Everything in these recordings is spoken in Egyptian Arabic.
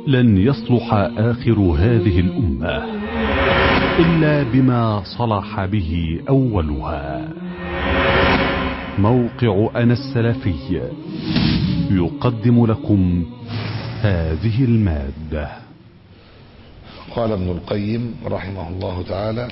لن يصلح آخر هذه الأمة إلا بما صلح به أولها موقع أنا السلفي يقدم لكم هذه المادة قال ابن القيم رحمه الله تعالى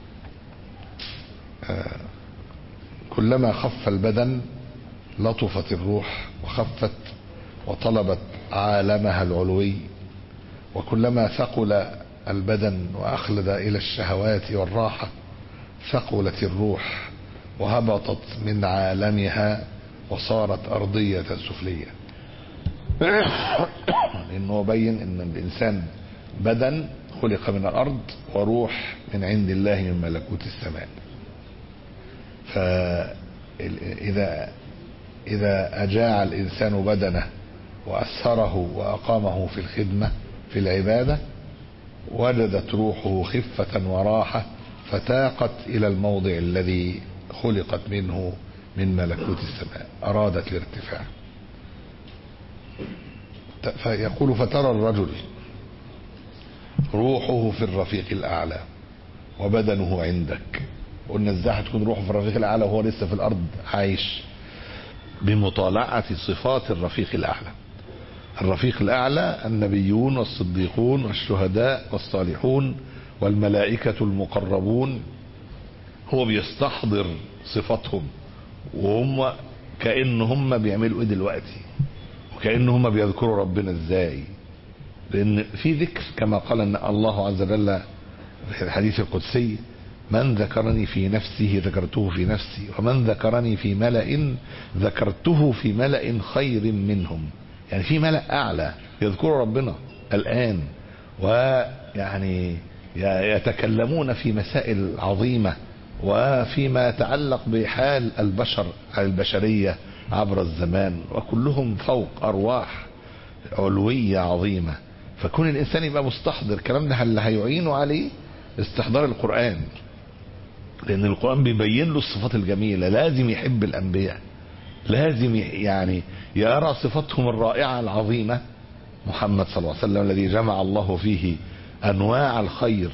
كلما خف البدن لطفت الروح وخفت وطلبت عالمها العلوي وكلما ثقل البدن وأخلد إلى الشهوات والراحة ثقلت الروح وهبطت من عالمها وصارت أرضية سفلية لأنه بين أن الإنسان بدن خلق من الأرض وروح من عند الله من ملكوت السماء فإذا إذا أجاع الإنسان بدنه وأثره وأقامه في الخدمة في العبادة وجدت روحه خفة وراحة فتاقت إلى الموضع الذي خلقت منه من ملكوت السماء أرادت الارتفاع فيقول فترى الرجل روحه في الرفيق الأعلى وبدنه عندك قلنا ازاي هتكون روحه في الرفيق الأعلى وهو لسه في الأرض عايش بمطالعة صفات الرفيق الأعلى الرفيق الأعلى النبيون والصديقون والشهداء والصالحون والملائكة المقربون هو بيستحضر صفاتهم وهم كأن هم بيعملوا ايه دلوقتي وكأن هم بيذكروا ربنا ازاي لأن في ذكر كما قال أن الله عز وجل في الحديث القدسي من ذكرني في نفسه ذكرته في نفسي ومن ذكرني في ملأ ذكرته في ملأ خير منهم يعني في ملأ أعلى يذكروا ربنا الآن ويعني يتكلمون في مسائل عظيمة وفيما يتعلق بحال البشر البشرية عبر الزمان وكلهم فوق أرواح علوية عظيمة فكون الإنسان يبقى مستحضر الكلام ده اللي هيعينه عليه استحضار القرآن لأن القرآن بيبين له الصفات الجميلة لازم يحب الأنبياء لازم يعني يرى صفاتهم الرائعة العظيمة محمد صلى الله عليه وسلم الذي جمع الله فيه أنواع الخير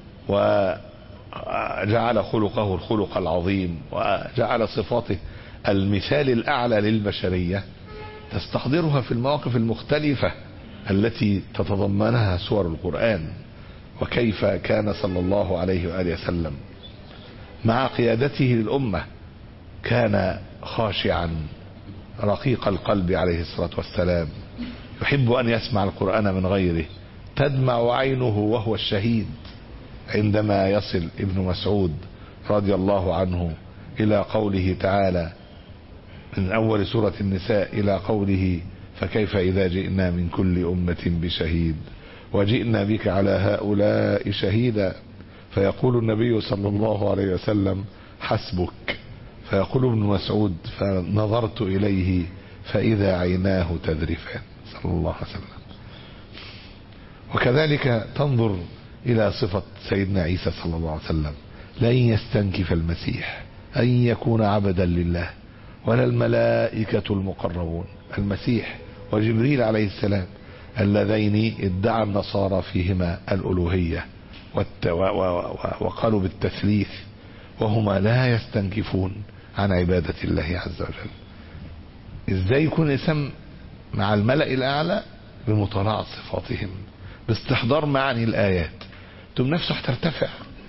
وجعل خلقه الخلق العظيم وجعل صفاته المثال الأعلى للبشرية تستحضرها في المواقف المختلفة التي تتضمنها سور القرآن وكيف كان صلى الله عليه وآله وسلم مع قيادته للأمة كان خاشعا رقيق القلب عليه الصلاة والسلام يحب أن يسمع القرآن من غيره تدمع عينه وهو الشهيد عندما يصل ابن مسعود رضي الله عنه إلى قوله تعالى من أول سورة النساء إلى قوله فكيف إذا جئنا من كل أمة بشهيد وجئنا بك على هؤلاء شهيدا فيقول النبي صلى الله عليه وسلم حسبك فيقول ابن مسعود فنظرت إليه فإذا عيناه تذرفان صلى الله عليه وسلم وكذلك تنظر إلى صفة سيدنا عيسى صلى الله عليه وسلم لن يستنكف المسيح أن يكون عبدا لله ولا الملائكة المقربون المسيح وجبريل عليه السلام اللذين ادعى النصارى فيهما الألوهية وقالوا بالتثليث وهما لا يستنكفون عن عبادة الله عز وجل ازاي يكون الانسان مع الملأ الأعلى بمطالعة صفاتهم باستحضار معاني الآيات تم نفسه هترتفع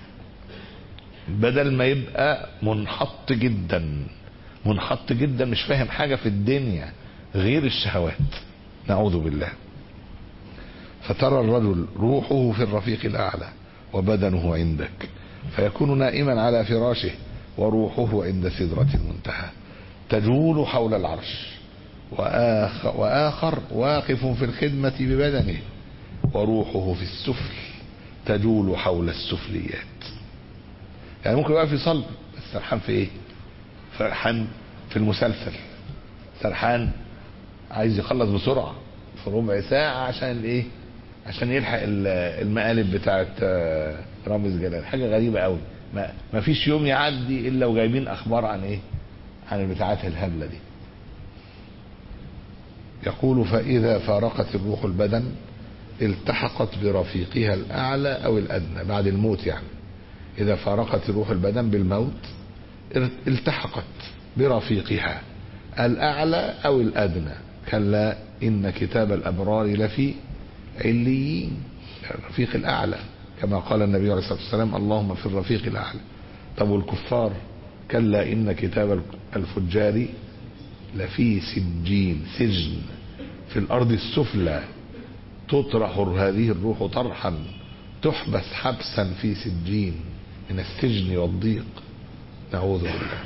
بدل ما يبقى منحط جدا منحط جدا مش فاهم حاجة في الدنيا غير الشهوات نعوذ بالله فترى الرجل روحه في الرفيق الأعلى وبدنه عندك فيكون نائما على فراشه وروحه عند سدرة المنتهى تجول حول العرش وآخر, وآخر واقف في الخدمة ببدنه وروحه في السفل تجول حول السفليات يعني ممكن يبقى في صلب بس سرحان في ايه سرحان في المسلسل سرحان عايز يخلص بسرعة في ربع ساعة عشان الايه عشان يلحق المقالب بتاعت رامز جلال حاجة غريبة قوي ما, ما فيش يوم يعدي الا وجايبين اخبار عن ايه عن البتاعات الهبلة دي يقول فإذا فارقت الروح البدن التحقت برفيقها الأعلى أو الأدنى بعد الموت يعني إذا فارقت روح البدن بالموت التحقت برفيقها الأعلى أو الأدنى كلا إن كتاب الأبرار لفي عليين الرفيق الأعلى كما قال النبي عليه الصلاة والسلام اللهم في الرفيق الأعلى طب والكفار كلا إن كتاب الفجار لفي سجين سجن في الأرض السفلى تطرح هذه الروح طرحا تحبس حبسا في سجين من السجن والضيق نعوذ بالله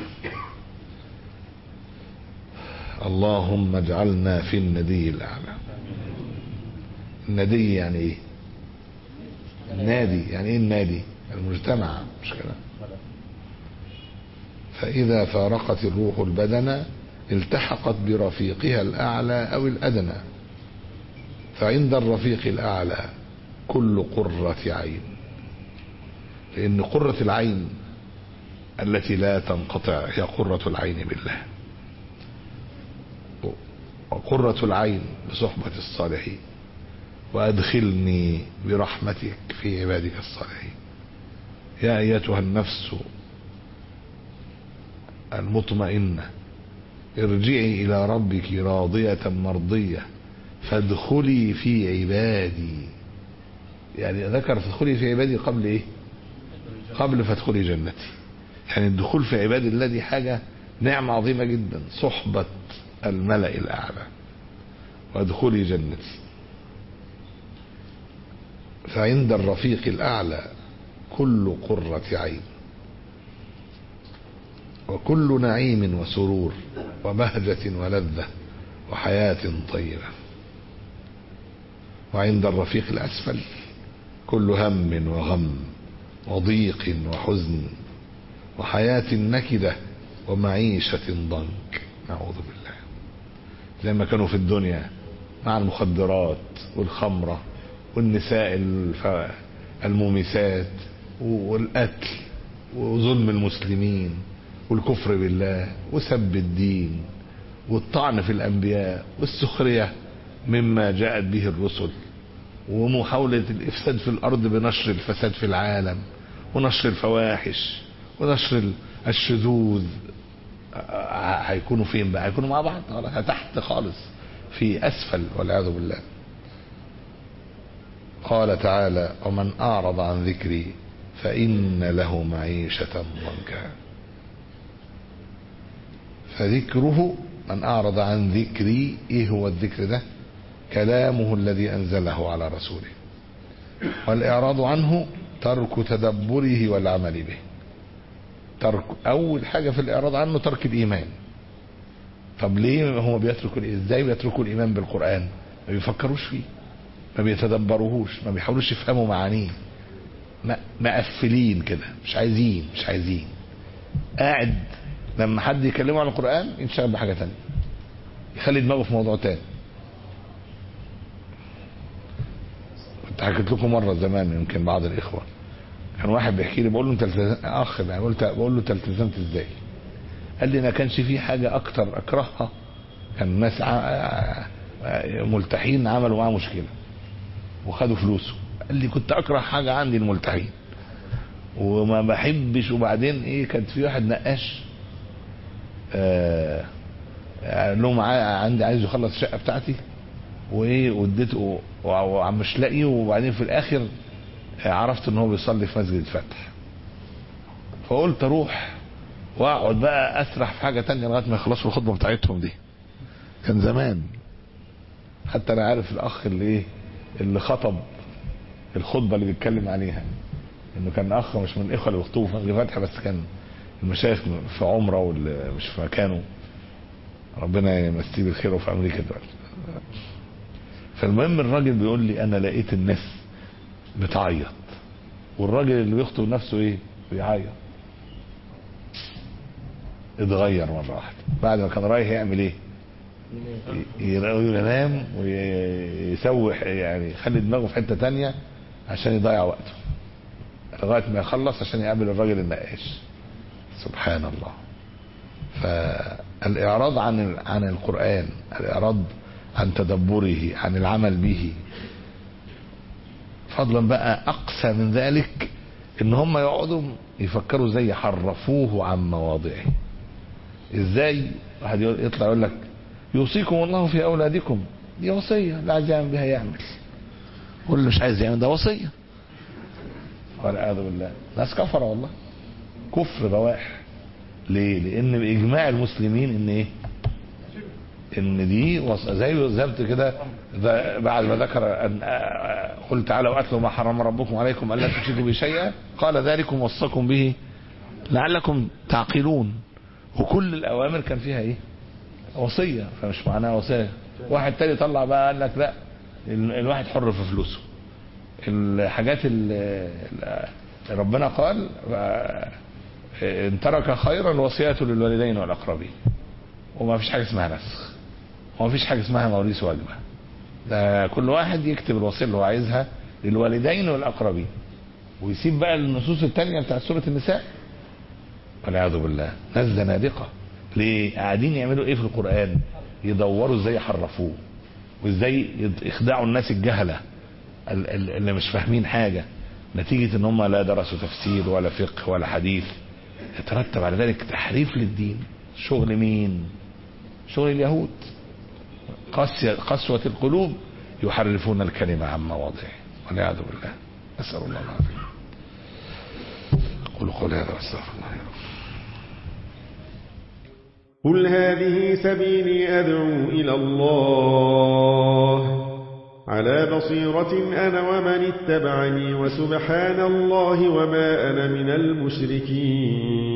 اللهم اجعلنا في الندي الأعلى الندي يعني ايه النادي يعني ايه النادي المجتمع مش كده فإذا فارقت الروح البدن التحقت برفيقها الأعلى أو الأدنى فعند الرفيق الأعلى كل قرة عين لأن قرة العين التي لا تنقطع هي قرة العين بالله وقرة العين بصحبة الصالحين وأدخلني برحمتك في عبادك الصالحين يا أيتها النفس المطمئنة ارجعي إلى ربك راضية مرضية فادخلي في عبادي يعني ذكر فادخلي في عبادي قبل ايه قبل فادخلي جنتي يعني الدخول في عباد الله دي حاجة نعمة عظيمة جدا صحبة الملأ الأعلى وادخلي جنتي فعند الرفيق الأعلى كل قرة عين وكل نعيم وسرور وبهجة ولذة وحياة طيبة وعند الرفيق الأسفل كل هم وغم وضيق وحزن وحياة نكدة ومعيشة ضنك نعوذ بالله زي ما كانوا في الدنيا مع المخدرات والخمرة والنساء الف... المومسات والقتل وظلم المسلمين والكفر بالله وسب الدين والطعن في الأنبياء والسخرية مما جاءت به الرسل ومحاولة الإفساد في الأرض بنشر الفساد في العالم ونشر الفواحش ونشر الشذوذ هيكونوا فين بقى هيكونوا مع بعض تحت خالص في أسفل والعياذ بالله قال تعالى ومن أعرض عن ذكري فإن له معيشة ضنكا فذكره من أعرض عن ذكري إيه هو الذكر ده كلامه الذي أنزله على رسوله والإعراض عنه ترك تدبره والعمل به ترك أول حاجة في الإعراض عنه ترك الإيمان طب ليه هم بيتركوا ازاي بيتركوا الإيمان بالقرآن ما بيفكروش فيه ما بيتدبروهوش ما بيحاولوش يفهموا معانيه مقفلين كده مش عايزين مش عايزين قاعد لما حد يكلمه عن القرآن ينشغل بحاجة تانية يخلي دماغه في موضوع تاني كنت حكيت لكم مرة زمان يمكن بعض الإخوة كان واحد بيحكي لي بقول له انت التزمت اخ يعني قلت بقول له انت التزمت ازاي؟ قال لي ما كانش في حاجة أكتر أكرهها كان ناس ملتحين عملوا معاه مشكلة وخدوا فلوسه قال لي كنت أكره حاجة عندي الملتحين وما بحبش وبعدين ايه كانت في واحد نقاش آه قال لهم عندي عايز يخلص الشقه بتاعتي وايه واديته وعم مش لاقيه وبعدين في الاخر عرفت ان هو بيصلي في مسجد الفتح فقلت اروح واقعد بقى اسرح في حاجه تانية لغايه ما يخلصوا الخطبه بتاعتهم دي كان زمان حتى انا عارف الاخ اللي ايه اللي خطب الخطبه اللي بيتكلم عليها انه كان اخ مش من الاخوه اللي بيخطبوا في مسجد الفتح بس كان المشايخ في عمره واللي مش في مكانه ربنا يمسيه بالخير في امريكا دلوقتي فالمهم الراجل بيقول لي انا لقيت الناس بتعيط والراجل اللي بيخطب نفسه ايه بيعيط اتغير مره واحده بعد ما كان رايح يعمل ايه ينام ويسوح يعني يخلي دماغه في حته تانية عشان يضيع وقته لغايه ما يخلص عشان يقابل الراجل النقاش سبحان الله فالاعراض عن عن القران الاعراض عن تدبره عن العمل به فضلا بقى اقسى من ذلك ان هم يقعدوا يفكروا ازاي يحرفوه عن مواضعه ازاي واحد يطلع يقول لك يوصيكم الله في اولادكم دي وصيه لا عايز يعمل بها يعمل واللي مش عايز يعمل ده وصيه والعياذ بالله ناس كفره والله كفر بواح ليه لان باجماع المسلمين ان ايه ان دي وص... زي بالظبط كده ذا- بعد ما ذكر ان قل تعالوا واتلوا ما حرم ربكم عليكم الا تشركوا به شيئا قال ذلكم وصاكم به لعلكم تعقلون وكل الاوامر كان فيها ايه وصيه فمش معناها وصيه واحد تاني طلع بقى قال لك لا ال- الواحد حر في فلوسه الحاجات اللي ربنا قال آه، ان ترك خيرا الوصيه للوالدين والاقربين وما فيش حاجه اسمها نسخ وما فيش حاجه اسمها مواريث واجبه ده كل واحد يكتب الوصيه اللي هو عايزها للوالدين والاقربين ويسيب بقى النصوص التانية بتاعت سوره النساء والعياذ بالله ناس زنادقه ليه قاعدين يعملوا ايه في القران يدوروا ازاي يحرفوه وازاي يد- يخدعوا الناس الجهله ال- ال- اللي مش فاهمين حاجه نتيجه ان هم لا درسوا تفسير ولا فقه ولا حديث يترتب على ذلك تحريف للدين شغل مين شغل اليهود قسية قسوة القلوب يحرفون الكلمة عن مواضعه والعياذ بالله نسأل الله العافية قولوا قولي هذا واستغفر الله يا رب قل هذه سبيلي أدعو إلى الله على بصيرة أنا ومن اتبعني وسبحان الله وما أنا من المشركين